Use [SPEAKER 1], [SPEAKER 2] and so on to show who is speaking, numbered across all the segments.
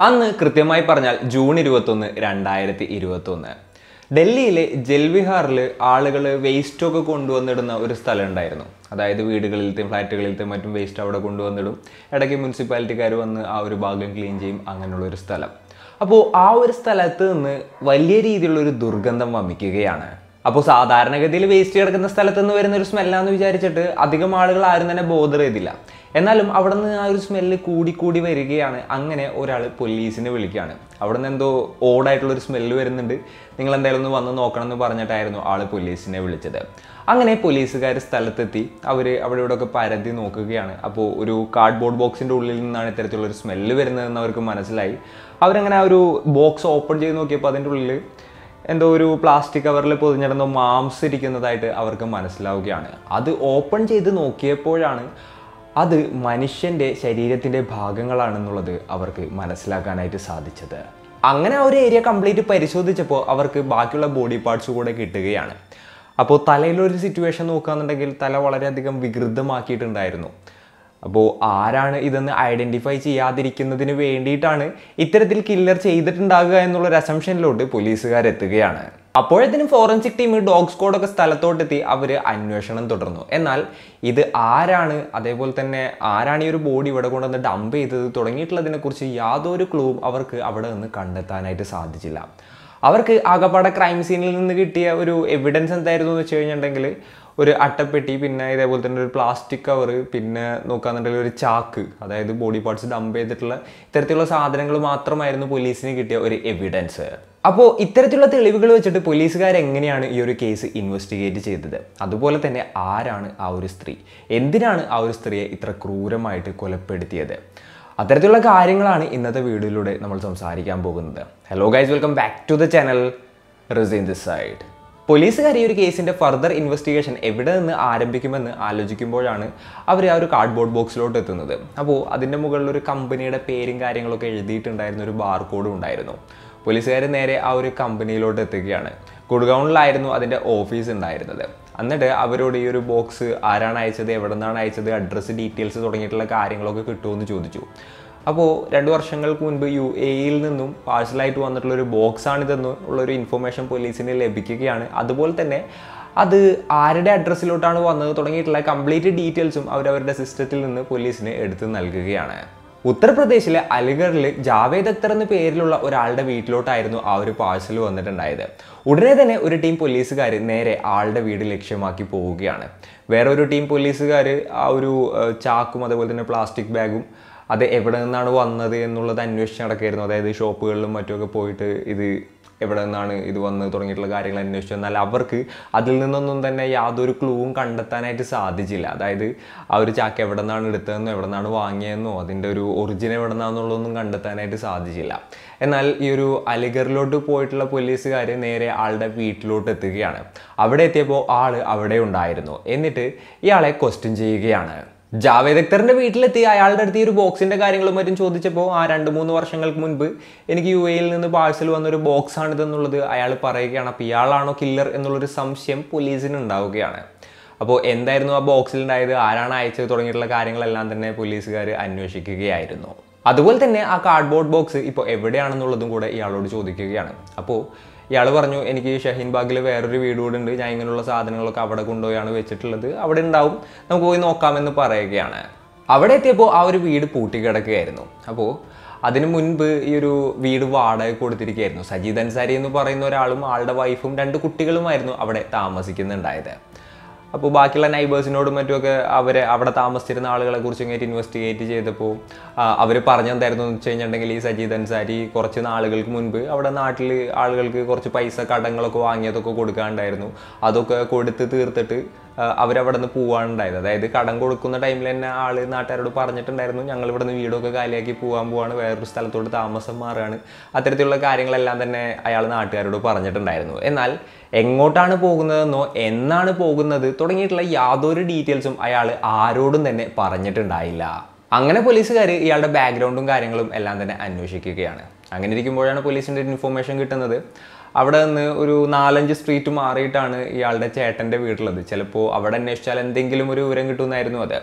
[SPEAKER 1] അന്ന് കൃത്യമായി പറഞ്ഞാൽ ജൂൺ ഇരുപത്തൊന്ന് രണ്ടായിരത്തി ഇരുപത്തൊന്ന് ഡൽഹിയിലെ ജൽവിഹാറിൽ ആളുകൾ വേസ്റ്റൊക്കെ കൊണ്ടുവന്നിടുന്ന ഒരു സ്ഥലം ഉണ്ടായിരുന്നു അതായത് വീടുകളിലത്തെയും ഫ്ലാറ്റുകളിലത്തെയും മറ്റും വേസ്റ്റ് അവിടെ കൊണ്ടുവന്നിടും ഇടയ്ക്ക് മുനിസിപ്പാലിറ്റിക്കാർ വന്ന് ആ ഒരു ഭാഗം ക്ലീൻ ചെയ്യും അങ്ങനെയുള്ള ഒരു സ്ഥലം അപ്പോൾ ആ ഒരു സ്ഥലത്ത് നിന്ന് വലിയ രീതിയിലുള്ള ഒരു ദുർഗന്ധം വമിക്കുകയാണ് അപ്പോൾ സാധാരണഗതിയിൽ വേസ്റ്റ് കിടക്കുന്ന സ്ഥലത്ത് നിന്ന് വരുന്ന ഒരു സ്മെല്ലാന്ന് വിചാരിച്ചിട്ട് അധികം ആളുകൾ ആരും തന്നെ ബോധർ ചെയ്തില്ല എന്നാലും അവിടെ നിന്ന് ആ ഒരു സ്മെല്ല് കൂടി കൂടി വരികയാണ് അങ്ങനെ ഒരാൾ പോലീസിനെ വിളിക്കുകയാണ് അവിടെ നിന്ന് എന്തോ ഓടായിട്ടുള്ള ഒരു സ്മെല്ല് വരുന്നുണ്ട് നിങ്ങൾ എന്തായാലും ഒന്ന് വന്ന് നോക്കണം എന്ന് പറഞ്ഞിട്ടായിരുന്നു ആൾ പോലീസിനെ വിളിച്ചത് അങ്ങനെ പോലീസുകാർ സ്ഥലത്തെത്തി അവർ അവിടെ ഇവിടെ ഒക്കെ പരതി നോക്കുകയാണ് അപ്പോൾ ഒരു കാർഡ്ബോർഡ് ബോക്സിൻ്റെ ഉള്ളിൽ നിന്നാണ് ഇത്തരത്തിലുള്ള ഒരു സ്മെല്ല് വരുന്നതെന്ന് അവർക്ക് മനസ്സിലായി അവരങ്ങനെ ആ ഒരു ബോക്സ് ഓപ്പൺ ചെയ്ത് നോക്കിയപ്പോൾ അതിൻ്റെ ഉള്ളിൽ എന്തോ ഒരു പ്ലാസ്റ്റിക് കവറിൽ പൊതിഞ്ഞിടുന്ന മാംസം ഇരിക്കുന്നതായിട്ട് അവർക്ക് മനസ്സിലാവുകയാണ് അത് ഓപ്പൺ ചെയ്ത് നോക്കിയപ്പോഴാണ് അത് മനുഷ്യൻ്റെ ശരീരത്തിൻ്റെ ഭാഗങ്ങളാണെന്നുള്ളത് അവർക്ക് മനസ്സിലാക്കാനായിട്ട് സാധിച്ചത് അങ്ങനെ ആ ഒരു ഏരിയ കംപ്ലീറ്റ് പരിശോധിച്ചപ്പോൾ അവർക്ക് ബാക്കിയുള്ള ബോഡി പാർട്സ് കൂടെ കിട്ടുകയാണ് അപ്പോൾ തലയിലൊരു സിറ്റുവേഷൻ നോക്കുകയാണെന്നുണ്ടെങ്കിൽ തല വളരെയധികം വികൃതമാക്കിയിട്ടുണ്ടായിരുന്നു അപ്പോൾ ആരാണ് ഇതെന്ന് ഐഡൻറ്റിഫൈ ചെയ്യാതിരിക്കുന്നതിന് വേണ്ടിയിട്ടാണ് ഇത്തരത്തിൽ കില്ലർ ചെയ്തിട്ടുണ്ടാകുക എന്നുള്ള ഒരു അസംഷനിലോട്ട് പോലീസുകാരെത്തുകയാണ് അപ്പോഴത്തേനും ഫോറൻസിക് ടീം ഡോഗ് സ്ക്വാഡൊക്കെ സ്ഥലത്തോട്ടെത്തി അവർ അന്വേഷണം തുടർന്നു എന്നാൽ ഇത് ആരാണ് അതേപോലെ തന്നെ ആരാണ് ഈ ഒരു ബോഡി ഇവിടെ കൊണ്ടുവന്ന് ഡംപ് ചെയ്തത് തുടങ്ങിയിട്ടുള്ളതിനെക്കുറിച്ച് യാതൊരു ക്ലൂവും അവർക്ക് അവിടെ നിന്ന് കണ്ടെത്താനായിട്ട് സാധിച്ചില്ല അവർക്ക് ആകപ്പാടെ ക്രൈം സീനിൽ നിന്ന് കിട്ടിയ ഒരു എവിഡൻസ് എന്തായിരുന്നു എന്ന് വെച്ച് കഴിഞ്ഞിട്ടുണ്ടെങ്കിൽ ഒരു അട്ടപ്പെട്ടി പിന്നെ ഇതേപോലെ തന്നെ ഒരു പ്ലാസ്റ്റിക് കവർ പിന്നെ നോക്കാന്നുണ്ടെങ്കിൽ ഒരു ചാക്ക് അതായത് ബോഡി പാർട്സ് ഡംപ് ചെയ്തിട്ടുള്ള ഇത്തരത്തിലുള്ള സാധനങ്ങൾ മാത്രമായിരുന്നു പോലീസിന് കിട്ടിയ ഒരു എവിഡൻസ് അപ്പോൾ ഇത്തരത്തിലുള്ള തെളിവുകൾ വെച്ചിട്ട് പോലീസുകാർ എങ്ങനെയാണ് ഈ ഒരു കേസ് ഇൻവെസ്റ്റിഗേറ്റ് ചെയ്തത് അതുപോലെ തന്നെ ആരാണ് ആ ഒരു സ്ത്രീ എന്തിനാണ് ആ ഒരു സ്ത്രീയെ ഇത്ര ക്രൂരമായിട്ട് കൊലപ്പെടുത്തിയത് അത്തരത്തിലുള്ള കാര്യങ്ങളാണ് ഇന്നത്തെ വീഡിയോയിലൂടെ നമ്മൾ സംസാരിക്കാൻ പോകുന്നത് hello guys welcome back to the channel റിസൈൻ ദിസ് സൈഡ് പോലീസുകാർ ഈ ഒരു കേസിന്റെ ഫർദർ ഇൻവെസ്റ്റിഗേഷൻ എവിടെ നിന്ന് ആരംഭിക്കുമെന്ന് ആലോചിക്കുമ്പോഴാണ് അവർ ആ ഒരു കാർഡ്ബോർഡ് ബോക്സിലോട്ട് എത്തുന്നത് അപ്പോൾ അതിൻ്റെ മുകളിൽ ഒരു കമ്പനിയുടെ പേരും കാര്യങ്ങളൊക്കെ എഴുതിയിട്ടുണ്ടായിരുന്ന ഒരു ബാർകോഡും ഉണ്ടായിരുന്നു പോലീസുകാർ നേരെ ആ ഒരു കമ്പനിയിലോട്ട് എത്തുകയാണ് ഗുഡ്ഗൗണിലായിരുന്നു അതിൻ്റെ ഓഫീസ് ഉണ്ടായിരുന്നത് എന്നിട്ട് അവരോട് ഈ ഒരു ബോക്സ് ആരാണ് അയച്ചത് എവിടെ നിന്നാണ് അയച്ചത് അഡ്രസ്സ് ഡീറ്റെയിൽസ് തുടങ്ങിയിട്ടുള്ള കാര്യങ്ങളൊക്കെ കിട്ടുമെന്ന് ചോദിച്ചു അപ്പോൾ രണ്ട് വർഷങ്ങൾക്ക് മുൻപ് യു എയിൽ നിന്നും പാഴ്സലായിട്ട് വന്നിട്ടുള്ള ഒരു ബോക്സ് ആണിതെന്ന് ഉള്ളൊരു ഇൻഫർമേഷൻ പോലീസിന് ലഭിക്കുകയാണ് അതുപോലെ തന്നെ അത് ആരുടെ അഡ്രസ്സിലോട്ടാണ് വന്നത് തുടങ്ങിയിട്ടുള്ള കംപ്ലീറ്റ് ഡീറ്റെയിൽസും അവരവരുടെ സിസ്റ്റത്തിൽ നിന്ന് പോലീസിന് എടുത്ത് നൽകുകയാണ് ഉത്തർപ്രദേശിലെ അലിഗറിൽ ജാവേദ് അക്തർ എന്ന പേരിലുള്ള ഒരാളുടെ വീട്ടിലോട്ടായിരുന്നു ആ ഒരു പാഴ്സൽ വന്നിട്ടുണ്ടായത് ഉടനെ തന്നെ ഒരു ടീം പോലീസുകാർ നേരെ ആളുടെ വീട് ലക്ഷ്യമാക്കി പോവുകയാണ് വേറെ ഒരു ടീം പോലീസുകാർ ആ ഒരു ഏഹ്, ചാക്കും അതുപോലെ തന്നെ പ്ലാസ്റ്റിക് ബാഗും അത് എവിടെ നിന്നാണ് വന്നത് എന്നുള്ളത് അന്വേഷിച്ച് നടക്കായിരുന്നു അതായത് ഷോപ്പുകളിലും മറ്റുമൊക്കെ പോയിട്ട് ഇത് എവിടെ നിന്നാണ് ഇത് വന്ന് തുടങ്ങിയിട്ടുള്ള കാര്യങ്ങൾ അന്വേഷിച്ചു എന്നാൽ അവർക്ക് അതിൽ നിന്നൊന്നും തന്നെ യാതൊരു ക്ലൂവും കണ്ടെത്താനായിട്ട് സാധിച്ചില്ല അതായത് ആ ഒരു ചാക്ക് എവിടെ നിന്നാണ് എടുത്തതെന്നോ എവിടെ നിന്നാണ് വാങ്ങിയതെന്നോ അതിൻ്റെ ഒരു ഒറിജിൻ എവിടെ നിന്നാണെന്നുള്ളതൊന്നും കണ്ടെത്താനായിട്ട് സാധിച്ചില്ല എന്നാൽ ഈ ഒരു അലിഗറിലോട്ട് പോയിട്ടുള്ള പോലീസുകാർ നേരെ ആളുടെ വീട്ടിലോട്ട് എത്തുകയാണ് അവിടെ എത്തിയപ്പോൾ ആൾ അവിടെ ഉണ്ടായിരുന്നു എന്നിട്ട് ഇയാളെ ക്വസ്റ്റ്യൻ ചെയ്യുകയാണ് ജാവേദ് അക്തറിന്റെ വീട്ടിലെത്തി അയാളുടെ അടുത്ത് ഈ ഒരു ബോക്സിന്റെ കാര്യങ്ങളും മറ്റും ചോദിച്ചപ്പോൾ ആ രണ്ട് മൂന്ന് വർഷങ്ങൾക്ക് മുൻപ് എനിക്ക് യു എയിൽ നിന്ന് പാഴ്സൽ വന്നൊരു ബോക്സ് ആണിതെന്നുള്ളത് അയാൾ പറയുകയാണ് അപ്പോൾ ഇയാളാണോ കില്ലർ എന്നുള്ളൊരു സംശയം പോലീസിന് ഉണ്ടാവുകയാണ് അപ്പോൾ എന്തായിരുന്നു ആ ബോക്സിൽ ഉണ്ടായത് ആരാണ് അയച്ചത് തുടങ്ങിയിട്ടുള്ള കാര്യങ്ങളെല്ലാം തന്നെ പോലീസുകാർ അന്വേഷിക്കുകയായിരുന്നു അതുപോലെ തന്നെ ആ കാർഡ്ബോർഡ് ബോക്സ് ഇപ്പോൾ എവിടെയാണെന്നുള്ളതും കൂടെ ഇയാളോട് ചോദിക്കുകയാണ് അപ്പോൾ ഇയാൾ പറഞ്ഞു എനിക്ക് ഷഹീൻ ബാഗിൽ വേറൊരു വീട് കൂടെ ഉണ്ട് ഞാൻ ഇങ്ങനെയുള്ള സാധനങ്ങളൊക്കെ അവിടെ കൊണ്ടുപോയാണ് വെച്ചിട്ടുള്ളത് അവിടെ ഉണ്ടാവും നമുക്ക് പോയി നോക്കാമെന്ന് പറയുകയാണ് അവിടെ എത്തിയപ്പോൾ ആ ഒരു വീട് പൂട്ടിക്കിടക്കുകയായിരുന്നു അപ്പോൾ അതിനു മുൻപ് ഈ ഒരു വീട് വാടക കൊടുത്തിരിക്കുകയായിരുന്നു സജീദ് അൻസാരി എന്ന് പറയുന്ന ഒരാളും ആളുടെ വൈഫും രണ്ട് കുട്ടികളുമായിരുന്നു അവിടെ താമസിക്കുന്നുണ്ടായത് അപ്പോൾ ബാക്കിയുള്ള നൈബേഴ്സിനോടും മറ്റുമൊക്കെ അവരെ അവിടെ താമസിച്ചിരുന്ന ആളുകളെ കുറിച്ച് ഇങ്ങനെ ഇൻവെസ്റ്റിഗേറ്റ് ചെയ്തപ്പോൾ അവർ പറഞ്ഞെന്തായിരുന്നു എന്ന് വെച്ച് കഴിഞ്ഞിട്ടുണ്ടെങ്കിൽ ഈ സജീദ് അൻസാരി കുറച്ച് നാളുകൾക്ക് മുൻപ് അവിടെ നാട്ടിൽ ആളുകൾക്ക് കുറച്ച് പൈസ കടങ്ങളൊക്കെ വാങ്ങിയതൊക്കെ കൊടുക്കാണ്ടായിരുന്നു അതൊക്കെ കൊടുത്ത് തീർത്തിട്ട് ആ, അവരവിടെ നിന്ന് പോവാനുണ്ടായത് അതായത് കടം കൊടുക്കുന്ന ടൈമിൽ തന്നെ ആള് നാട്ടുകാരോട് പറഞ്ഞിട്ടുണ്ടായിരുന്നു ഞങ്ങൾ ഇവിടെ നിന്ന് വീടൊക്കെ കാലിയാക്കി പോകാൻ പോവാണ് വേറൊരു സ്ഥലത്തോട്ട് താമസം മാറുകയാണ് അത്തരത്തിലുള്ള കാര്യങ്ങളെല്ലാം തന്നെ അയാൾ നാട്ടുകാരോട് പറഞ്ഞിട്ടുണ്ടായിരുന്നു എന്നാൽ എങ്ങോട്ടാണ് പോകുന്നതെന്നോ എന്നാണ് പോകുന്നത് തുടങ്ങിയിട്ടുള്ള യാതൊരു ഡീറ്റെയിൽസും അയാൾ ആരോടും തന്നെ പറഞ്ഞിട്ടുണ്ടായില്ല അങ്ങനെ പോലീസുകാർ ഇയാളുടെ ബാക്ക്ഗ്രൗണ്ടും കാര്യങ്ങളും എല്ലാം തന്നെ അന്വേഷിക്കുകയാണ് അങ്ങനെ ഇരിക്കുമ്പോഴാണ് പോലീസിൻ്റെ ഇൻഫർമേഷൻ കിട്ടുന്നത് അവിടെ നിന്ന് ഒരു നാലഞ്ച് സ്ട്രീറ്റ് മാറിയിട്ടാണ് ഇയാളുടെ ചേട്ടൻ്റെ വീട്ടിലുള്ളത് ചിലപ്പോൾ അവിടെ അന്വേഷിച്ചാൽ എന്തെങ്കിലും ഒരു വിവരം കിട്ടുമെന്നായിരുന്നു അത്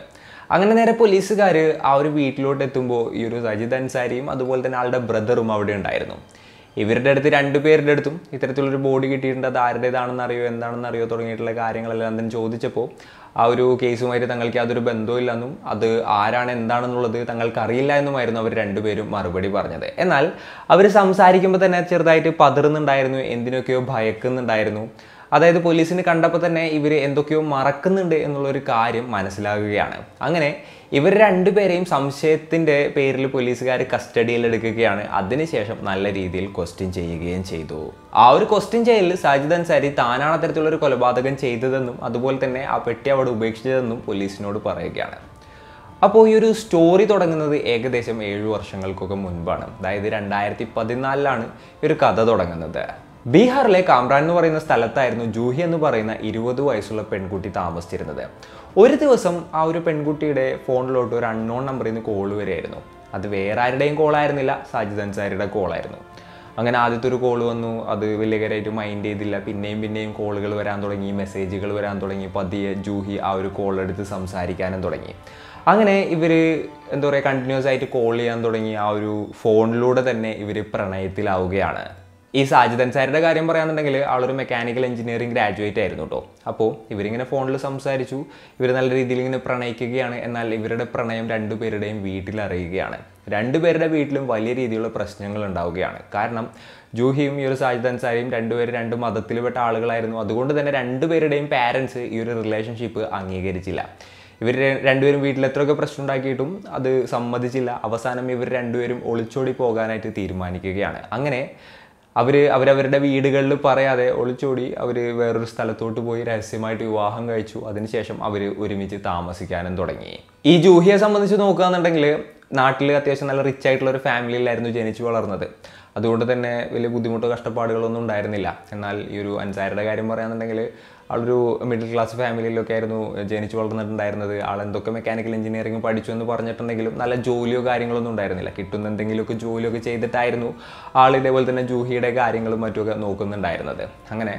[SPEAKER 1] അങ്ങനെ നേരെ പോലീസുകാർ ആ ഒരു വീട്ടിലോട്ട് എത്തുമ്പോൾ ഈ ഒരു സജിത് അൻസാരിയും അതുപോലെ തന്നെ ആളുടെ ബ്രദറും അവിടെ ഉണ്ടായിരുന്നു ഇവരുടെ അടുത്ത് രണ്ടുപേരുടെ അടുത്തും ഇത്തരത്തിലൊരു ബോഡി കിട്ടിയിട്ടുണ്ട് അത് ആരുടേതാണെന്ന് അറിയോ എന്താണെന്ന് അറിയോ തുടങ്ങിയിട്ടുള്ള കാര്യങ്ങളെല്ലാം തന്നെ ചോദിച്ചപ്പോൾ ആ ഒരു കേസുമായിട്ട് തങ്ങൾക്ക് യാതൊരു ബന്ധവുമില്ലെന്നും അത് ആരാണ് എന്താണെന്നുള്ളത് തങ്ങൾക്ക് അറിയില്ല എന്നുമായിരുന്നു അവർ രണ്ടുപേരും മറുപടി പറഞ്ഞത് എന്നാൽ അവർ സംസാരിക്കുമ്പോൾ തന്നെ ചെറുതായിട്ട് പതറുന്നുണ്ടായിരുന്നു എന്തിനൊക്കെയോ ഭയക്കുന്നുണ്ടായിരുന്നു അതായത് പോലീസിന് കണ്ടപ്പോൾ തന്നെ ഇവർ എന്തൊക്കെയോ മറക്കുന്നുണ്ട് എന്നുള്ളൊരു കാര്യം മനസ്സിലാകുകയാണ് അങ്ങനെ ഇവർ രണ്ടുപേരെയും സംശയത്തിൻ്റെ പേരിൽ പോലീസുകാർ കസ്റ്റഡിയിൽ എടുക്കുകയാണ് അതിനുശേഷം നല്ല രീതിയിൽ ക്വസ്റ്റ്യൻ ചെയ്യുകയും ചെയ്തു ആ ഒരു ക്വസ്റ്റ്യൻ ചെയ്യലിൽ സാജിദ് അൻസാരി താനാണ് അത്തരത്തിലുള്ള ഒരു കൊലപാതകം ചെയ്തതെന്നും അതുപോലെ തന്നെ ആ പെട്ടി അവിടെ ഉപേക്ഷിച്ചതെന്നും പോലീസിനോട് പറയുകയാണ് അപ്പോൾ ഈ ഒരു സ്റ്റോറി തുടങ്ങുന്നത് ഏകദേശം ഏഴു വർഷങ്ങൾക്കൊക്കെ മുൻപാണ് അതായത് രണ്ടായിരത്തി പതിനാലിലാണ് ഈ ഒരു കഥ തുടങ്ങുന്നത് ബീഹാറിലെ കാമ്രാൻ എന്ന് പറയുന്ന സ്ഥലത്തായിരുന്നു ജൂഹി എന്ന് പറയുന്ന ഇരുപത് വയസ്സുള്ള പെൺകുട്ടി താമസിച്ചിരുന്നത് ഒരു ദിവസം ആ ഒരു പെൺകുട്ടിയുടെ ഫോണിലോട്ട് ഒരു അൺനോൺ നമ്പറിൽ നിന്ന് കോൾ വരികയായിരുന്നു അത് വേറെ ആരുടെയും കോളായിരുന്നില്ല സാജിദ് അൻസാരിയുടെ കോളായിരുന്നു അങ്ങനെ ആദ്യത്തെ ഒരു കോൾ വന്നു അത് വലിയ കാര്യമായിട്ട് മൈൻഡ് ചെയ്തില്ല പിന്നെയും പിന്നെയും കോളുകൾ വരാൻ തുടങ്ങി മെസ്സേജുകൾ വരാൻ തുടങ്ങി പതിയെ ജൂഹി ആ ഒരു കോൾ എടുത്ത് സംസാരിക്കാനും തുടങ്ങി അങ്ങനെ ഇവർ എന്താ പറയുക കണ്ടിന്യൂസ് ആയിട്ട് കോൾ ചെയ്യാൻ തുടങ്ങി ആ ഒരു ഫോണിലൂടെ തന്നെ ഇവർ പ്രണയത്തിലാവുകയാണ് ഈ സാജിദ് അൻസാരിയുടെ കാര്യം പറയാന്നുണ്ടെങ്കിൽ ആളൊരു മെക്കാനിക്കൽ എഞ്ചിനീയറിംഗ് ഗ്രാജുവേറ്റ് ആയിരുന്നു കേട്ടോ അപ്പോൾ ഇവരിങ്ങനെ ഫോണിൽ സംസാരിച്ചു ഇവർ നല്ല രീതിയിൽ ഇങ്ങനെ പ്രണയിക്കുകയാണ് എന്നാൽ ഇവരുടെ പ്രണയം രണ്ടുപേരുടെയും വീട്ടിൽ അറിയുകയാണ് രണ്ടുപേരുടെ വീട്ടിലും വലിയ രീതിയിലുള്ള പ്രശ്നങ്ങൾ ഉണ്ടാവുകയാണ് കാരണം ജൂഹിയും ഈ ഒരു സാജിദ് അൻസാരിയും രണ്ടുപേരും രണ്ട് മതത്തിൽപ്പെട്ട ആളുകളായിരുന്നു അതുകൊണ്ട് തന്നെ രണ്ടുപേരുടെയും പാരൻസ് ഈ ഒരു റിലേഷൻഷിപ്പ് അംഗീകരിച്ചില്ല ഇവർ രണ്ടുപേരും വീട്ടിൽ എത്രയൊക്കെ പ്രശ്നം ഉണ്ടാക്കിയിട്ടും അത് സമ്മതിച്ചില്ല അവസാനം ഇവർ രണ്ടുപേരും ഒളിച്ചോടി പോകാനായിട്ട് തീരുമാനിക്കുകയാണ് അങ്ങനെ അവർ അവരവരുടെ വീടുകളിൽ പറയാതെ ഒളിച്ചോടി അവർ വേറൊരു സ്ഥലത്തോട്ട് പോയി രഹസ്യമായിട്ട് വിവാഹം കഴിച്ചു അതിനുശേഷം അവർ ഒരുമിച്ച് താമസിക്കാനും തുടങ്ങി ഈ ജൂഹിയെ സംബന്ധിച്ച് നോക്കുകയാണെന്നുണ്ടെങ്കിൽ നാട്ടിൽ അത്യാവശ്യം നല്ല റിച്ച് ആയിട്ടുള്ള ഒരു ഫാമിലിയിലായിരുന്നു ജനിച്ചു വളർന്നത് അതുകൊണ്ട് തന്നെ വലിയ ബുദ്ധിമുട്ടോ കഷ്ടപ്പാടുകളൊന്നും ഉണ്ടായിരുന്നില്ല എന്നാൽ ഈ ഒരു അൻസാരിയുടെ കാര്യം പറയുകയാണെന്നുണ്ടെങ്കിൽ ആളൊരു മിഡിൽ ക്ലാസ് ഫാമിലിയിലൊക്കെ ആയിരുന്നു ജനിച്ചു വളർന്നിട്ടുണ്ടായിരുന്നത് ആൾ എന്തൊക്കെ മെക്കാനിക്കൽ എഞ്ചിനീയറിംഗ് പഠിച്ചു എന്ന് പറഞ്ഞിട്ടുണ്ടെങ്കിലും നല്ല ജോലിയോ കാര്യങ്ങളൊന്നും ഉണ്ടായിരുന്നില്ല കിട്ടുന്ന എന്തെങ്കിലുമൊക്കെ ജോലിയൊക്കെ ചെയ്തിട്ടായിരുന്നു ആൾ ഇതേപോലെ തന്നെ ജൂഹിയുടെ കാര്യങ്ങളും മറ്റുമൊക്കെ നോക്കുന്നുണ്ടായിരുന്നത് അങ്ങനെ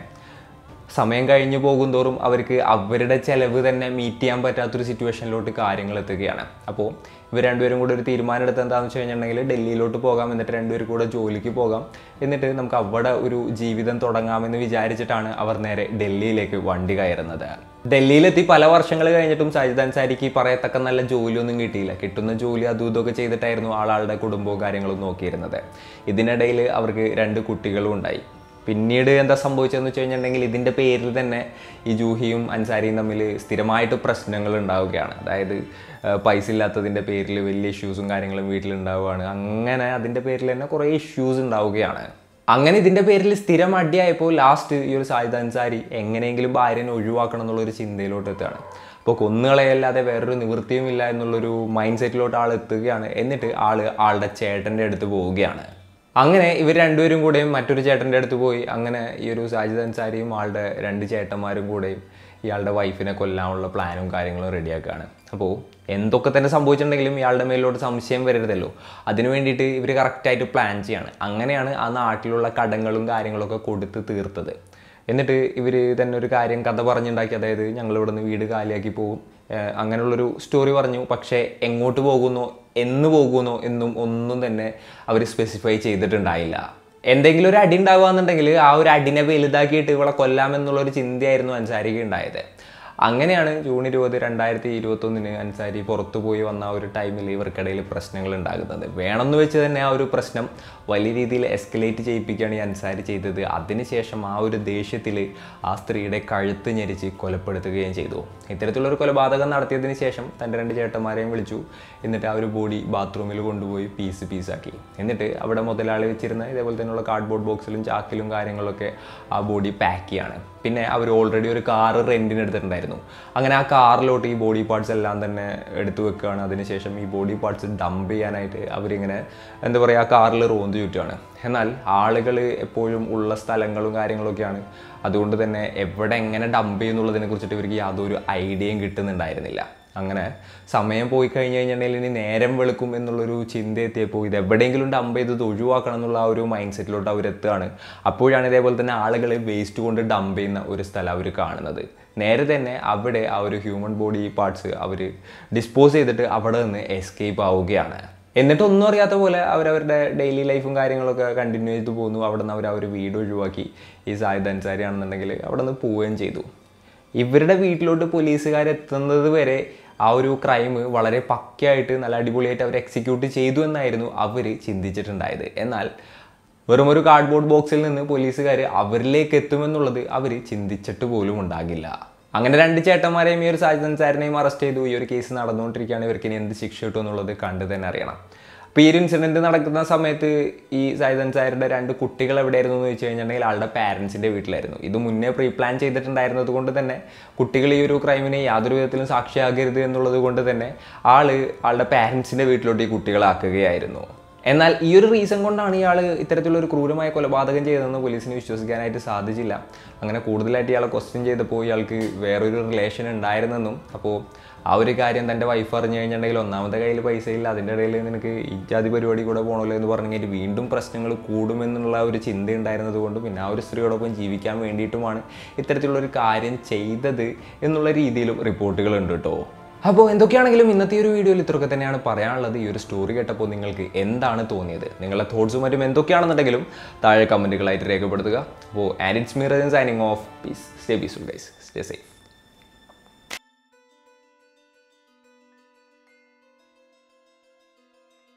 [SPEAKER 1] സമയം കഴിഞ്ഞു പോകുന്തോറും അവർക്ക് അവരുടെ ചെലവ് തന്നെ മീറ്റ് ചെയ്യാൻ പറ്റാത്തൊരു സിറ്റുവേഷനിലോട്ട് കാര്യങ്ങൾ എത്തുകയാണ് അപ്പോൾ ഇവർ രണ്ടുപേരും കൂടെ ഒരു തീരുമാനം എടുത്ത് എന്താണെന്ന് വെച്ച് കഴിഞ്ഞിട്ടുണ്ടെങ്കിൽ ഡൽഹിയിലോട്ട് പോകാം എന്നിട്ട് രണ്ടുപേരും കൂടെ ജോലിക്ക് പോകാം എന്നിട്ട് നമുക്ക് അവിടെ ഒരു ജീവിതം തുടങ്ങാമെന്ന് വിചാരിച്ചിട്ടാണ് അവർ നേരെ ഡൽഹിയിലേക്ക് വണ്ടി കയറുന്നത് ഡൽഹിയിലെത്തി പല വർഷങ്ങൾ കഴിഞ്ഞിട്ടും സജിദ് അൻസാരിക്ക് ഈ പറയത്തക്ക നല്ല ജോലിയൊന്നും കിട്ടിയില്ല കിട്ടുന്ന ജോലി അതും ഇതൊക്കെ ചെയ്തിട്ടായിരുന്നു ആളാളുടെ കുടുംബവും കാര്യങ്ങളും നോക്കിയിരുന്നത് ഇതിനിടയിൽ അവർക്ക് രണ്ട് കുട്ടികളും ഉണ്ടായി പിന്നീട് എന്താ സംഭവിച്ചതെന്ന് വെച്ച് കഴിഞ്ഞിട്ടുണ്ടെങ്കിൽ ഇതിൻ്റെ പേരിൽ തന്നെ ഈ ജൂഹിയും അൻസാരിയും തമ്മിൽ സ്ഥിരമായിട്ട് പ്രശ്നങ്ങൾ ഉണ്ടാവുകയാണ് അതായത് ആ, പൈസ ഇല്ലാത്തതിൻ്റെ പേരിൽ വലിയ ഇഷ്യൂസും കാര്യങ്ങളും വീട്ടിലുണ്ടാവുകയാണ് അങ്ങനെ അതിൻ്റെ പേരിൽ തന്നെ കുറേ ഇഷ്യൂസ് ഉണ്ടാവുകയാണ് അങ്ങനെ ഇതിൻ്റെ പേരിൽ സ്ഥിരം അടിയായപ്പോൾ ലാസ്റ്റ് ഈ ഒരു സായിദ് അൻസാരി എങ്ങനെയെങ്കിലും ഭാര്യനെ ഒഴിവാക്കണം എന്നുള്ളൊരു ചിന്തയിലോട്ട് എത്തുകയാണ് അപ്പോൾ കൊന്നുകളയല്ലാതെ വേറൊരു നിവൃത്തിയും ഇല്ല എന്നുള്ളൊരു മൈൻഡ് സെറ്റിലോട്ട് ആൾ എത്തുകയാണ് എന്നിട്ട് ആൾ ആളുടെ ചേട്ടൻ്റെ അടുത്ത് പോവുകയാണ് അങ്ങനെ ഇവർ രണ്ടുപേരും കൂടെയും മറ്റൊരു ചേട്ടൻ്റെ അടുത്ത് പോയി അങ്ങനെ ഈ ഒരു സാജിദ് അൻസാരിയും ആളുടെ രണ്ട് ചേട്ടന്മാരും കൂടെയും ഇയാളുടെ വൈഫിനെ കൊല്ലാനുള്ള പ്ലാനും കാര്യങ്ങളും റെഡിയാക്കുകയാണ് അപ്പോൾ എന്തൊക്കെ തന്നെ സംഭവിച്ചിട്ടുണ്ടെങ്കിലും ഇയാളുടെ മേലിലോട്ട് സംശയം വരരുതല്ലോ അതിനു വേണ്ടിയിട്ട് ഇവർ കറക്റ്റായിട്ട് പ്ലാൻ ചെയ്യാണ് അങ്ങനെയാണ് ആ നാട്ടിലുള്ള കടങ്ങളും കാര്യങ്ങളൊക്കെ കൊടുത്ത് തീർത്തത് എന്നിട്ട് ഇവർ തന്നെ ഒരു കാര്യം കഥ പറഞ്ഞുണ്ടാക്കി അതായത് ഞങ്ങൾ ഇവിടെ നിന്ന് വീട് കാലിയാക്കി പോകും ഏഹ് അങ്ങനെയുള്ളൊരു സ്റ്റോറി പറഞ്ഞു പക്ഷേ എങ്ങോട്ട് പോകുന്നോ എന്ന് പോകുന്നോ എന്നും ഒന്നും തന്നെ അവർ സ്പെസിഫൈ ചെയ്തിട്ടുണ്ടായില്ല എന്തെങ്കിലും ഒരു അടി ഉണ്ടാവുകയെന്നുണ്ടെങ്കിൽ ആ ഒരു അടിനെ വലുതാക്കിയിട്ട് ഇവളെ കൊല്ലാമെന്നുള്ളൊരു ചിന്തയായിരുന്നു അൻസാരിക്ക് ഉണ്ടായത് അങ്ങനെയാണ് ജൂൺ ഇരുപത് രണ്ടായിരത്തി ഇരുപത്തൊന്നിന് അൻസാരി പുറത്തു പോയി വന്ന ആ ഒരു ടൈമിൽ ഇവർക്കിടയിൽ പ്രശ്നങ്ങൾ ഉണ്ടാകുന്നത് വേണമെന്ന് വെച്ച് തന്നെ ആ ഒരു പ്രശ്നം വലിയ രീതിയിൽ എസ്കലേറ്റ് ചെയ്യിപ്പിക്കുകയാണ് ഈ അൻസാരി ചെയ്തത് അതിനുശേഷം ആ ഒരു ദേഷ്യത്തിൽ ആ സ്ത്രീയുടെ കഴുത്ത് ഞെരിച്ച് കൊലപ്പെടുത്തുകയും ചെയ്തു ഇത്തരത്തിലുള്ളൊരു കൊലപാതകം നടത്തിയതിന് ശേഷം തൻ്റെ രണ്ട് ചേട്ടന്മാരെയും വിളിച്ചു എന്നിട്ട് ആ ഒരു ബോഡി ബാത്റൂമിൽ കൊണ്ടുപോയി പീസ് പീസാക്കി എന്നിട്ട് അവിടെ മുതലാളി വെച്ചിരുന്ന ഇതേപോലെ തന്നെയുള്ള കാർഡ്ബോർഡ് ബോക്സിലും ചാക്കിലും കാര്യങ്ങളൊക്കെ ആ ബോഡി പാക്ക് ചെയ്യാണ് പിന്നെ അവർ ഓൾറെഡി ഒരു കാറ് റെൻറ്റിന് എടുത്തിട്ടുണ്ടായിരുന്നു അങ്ങനെ ആ കാറിലോട്ട് ഈ ബോഡി പാർട്സ് എല്ലാം തന്നെ എടുത്തു വെക്കുകയാണ് അതിനുശേഷം ഈ ബോഡി പാർട്സ് ഡംപ് ചെയ്യാനായിട്ട് അവരിങ്ങനെ എന്താ പറയുക ആ കാറിൽ റോന്ത് ചുറ്റുകയാണ് എന്നാൽ ആളുകൾ എപ്പോഴും ഉള്ള സ്ഥലങ്ങളും കാര്യങ്ങളൊക്കെയാണ് അതുകൊണ്ട് തന്നെ എവിടെ എങ്ങനെ ഡംപ് ചെയ്യുന്നുള്ളതിനെ കുറിച്ചിട്ട് ഇവർക്ക് യാതൊരു ഐഡിയയും കിട്ടുന്നുണ്ടായിരുന്നില്ല അങ്ങനെ സമയം പോയി കഴിഞ്ഞ് കഴിഞ്ഞിട്ടുണ്ടെങ്കിൽ ഇനി നേരം വെളുക്കും എന്നുള്ളൊരു ചിന്ത എത്തിയപ്പോൾ ഇത് എവിടെയെങ്കിലും ഡംപ് ചെയ്ത് ഇത് ഒഴിവാക്കണം എന്നുള്ള ആ ഒരു മൈൻഡ് സെറ്റിലോട്ട് അവരെത്തുകയാണ് അപ്പോഴാണ് ഇതേപോലെ തന്നെ ആളുകൾ വേസ്റ്റ് കൊണ്ട് ഡംപ് ചെയ്യുന്ന ഒരു സ്ഥലം അവർ കാണുന്നത് നേരെ തന്നെ അവിടെ ആ ഒരു ഹ്യൂമൻ ബോഡി പാർട്സ് അവർ ഡിസ്പോസ് ചെയ്തിട്ട് അവിടെ നിന്ന് എസ്കേപ്പ് ആവുകയാണ് എന്നിട്ട് ഒന്നും അറിയാത്ത പോലെ അവരവരുടെ ഡെയിലി ലൈഫും കാര്യങ്ങളൊക്കെ കണ്ടിന്യൂ ചെയ്ത് പോകുന്നു അവിടെ നിന്ന് അവർ ആ ഒരു വീട് ഒഴിവാക്കി ഈ സായുധ അൻസാരി ആണെന്നുണ്ടെങ്കിൽ അവിടെ നിന്ന് പോവുകയും ചെയ്തു ഇവരുടെ വീട്ടിലോട്ട് പോലീസുകാർ എത്തുന്നത് വരെ ആ ഒരു ക്രൈം വളരെ പക്കയായിട്ട് നല്ല അടിപൊളിയായിട്ട് അവർ എക്സിക്യൂട്ട് ചെയ്തു എന്നായിരുന്നു അവർ ചിന്തിച്ചിട്ടുണ്ടായത് എന്നാൽ വെറും ഒരു കാർഡ്ബോർഡ് ബോക്സിൽ നിന്ന് പോലീസുകാർ അവരിലേക്ക് എത്തുമെന്നുള്ളത് അവർ ചിന്തിച്ചിട്ട് പോലും ഉണ്ടാകില്ല അങ്ങനെ രണ്ട് ചേട്ടന്മാരെയും ഈ ഒരു സാജിദ് സാറിനെയും അറസ്റ്റ് ചെയ്തു ഈ ഒരു കേസ് നടന്നുകൊണ്ടിരിക്കുകയാണ് ഇവർക്ക് ഇനി എന്ത് ശിക്ഷ കിട്ടും എന്നുള്ളത് കണ്ടു തന്നെ അറിയണം അപ്പോൾ ഈ ഒരു ഇൻസിഡൻറ്റ് നടക്കുന്ന സമയത്ത് ഈ സായിദ് അൻസാരിയുടെ രണ്ട് കുട്ടികൾ എവിടെയായിരുന്നു എന്ന് വെച്ച് കഴിഞ്ഞിട്ടുണ്ടെങ്കിൽ ആളുടെ പാരൻസിൻ്റെ വീട്ടിലായിരുന്നു ഇത് മുന്നേ പ്രീ പ്ലാൻ ചെയ്തിട്ടുണ്ടായിരുന്നത് കൊണ്ട് തന്നെ കുട്ടികൾ ഈ ഒരു ക്രൈമിനെ യാതൊരു വിധത്തിലും സാക്ഷിയാകരുത് എന്നുള്ളത് കൊണ്ട് തന്നെ ആള് ആളുടെ പാരൻസിൻ്റെ വീട്ടിലോട്ട് ഈ കുട്ടികളാക്കുകയായിരുന്നു എന്നാൽ ഈ ഒരു റീസൺ കൊണ്ടാണ് ഇയാൾ ഇത്തരത്തിലുള്ള ഒരു ക്രൂരമായ കൊലപാതകം ചെയ്തതെന്ന് പോലീസിന് വിശ്വസിക്കാനായിട്ട് സാധിച്ചില്ല അങ്ങനെ കൂടുതലായിട്ട് ഇയാളെ ക്വസ്റ്റ്യൻ ചെയ്തപ്പോൾ ഇയാൾക്ക് വേറൊരു റിലേഷൻ ഉണ്ടായിരുന്നെന്നും അപ്പോൾ ആ ഒരു കാര്യം തൻ്റെ വൈഫ് അറിഞ്ഞു കഴിഞ്ഞിട്ടുണ്ടെങ്കിൽ ഒന്നാമത്തെ കയ്യിൽ പൈസ ഇല്ല അതിൻ്റെ ഇടയിൽ നിനക്ക് ഇജാതി പരിപാടി കൂടെ പോകണമല്ലോ എന്ന് പറഞ്ഞു കഴിഞ്ഞാൽ വീണ്ടും പ്രശ്നങ്ങൾ കൂടുമെന്നുള്ള ഒരു ചിന്ത ഉണ്ടായിരുന്നത് കൊണ്ട് പിന്നെ ആ ഒരു സ്ത്രീയോടൊപ്പം ജീവിക്കാൻ വേണ്ടിയിട്ടുമാണ് ഇത്തരത്തിലുള്ള ഒരു കാര്യം ചെയ്തത് എന്നുള്ള രീതിയിലും റിപ്പോർട്ടുകൾ ഉണ്ട് കേട്ടോ അപ്പോൾ എന്തൊക്കെയാണെങ്കിലും ഇന്നത്തെ ഈ ഒരു വീഡിയോയിൽ ഇത്രയൊക്കെ തന്നെയാണ് പറയാനുള്ളത് ഈ ഒരു സ്റ്റോറി കേട്ടപ്പോൾ നിങ്ങൾക്ക് എന്താണ് തോന്നിയത് നിങ്ങളുടെ തോട്ട്സും മറ്റും എന്തൊക്കെയാണെന്നുണ്ടെങ്കിലും താഴെ കമൻറ്റുകളായിട്ട് രേഖപ്പെടുത്തുക അപ്പോൾ and it's me Rejan signing off peace stay peaceful guys stay safe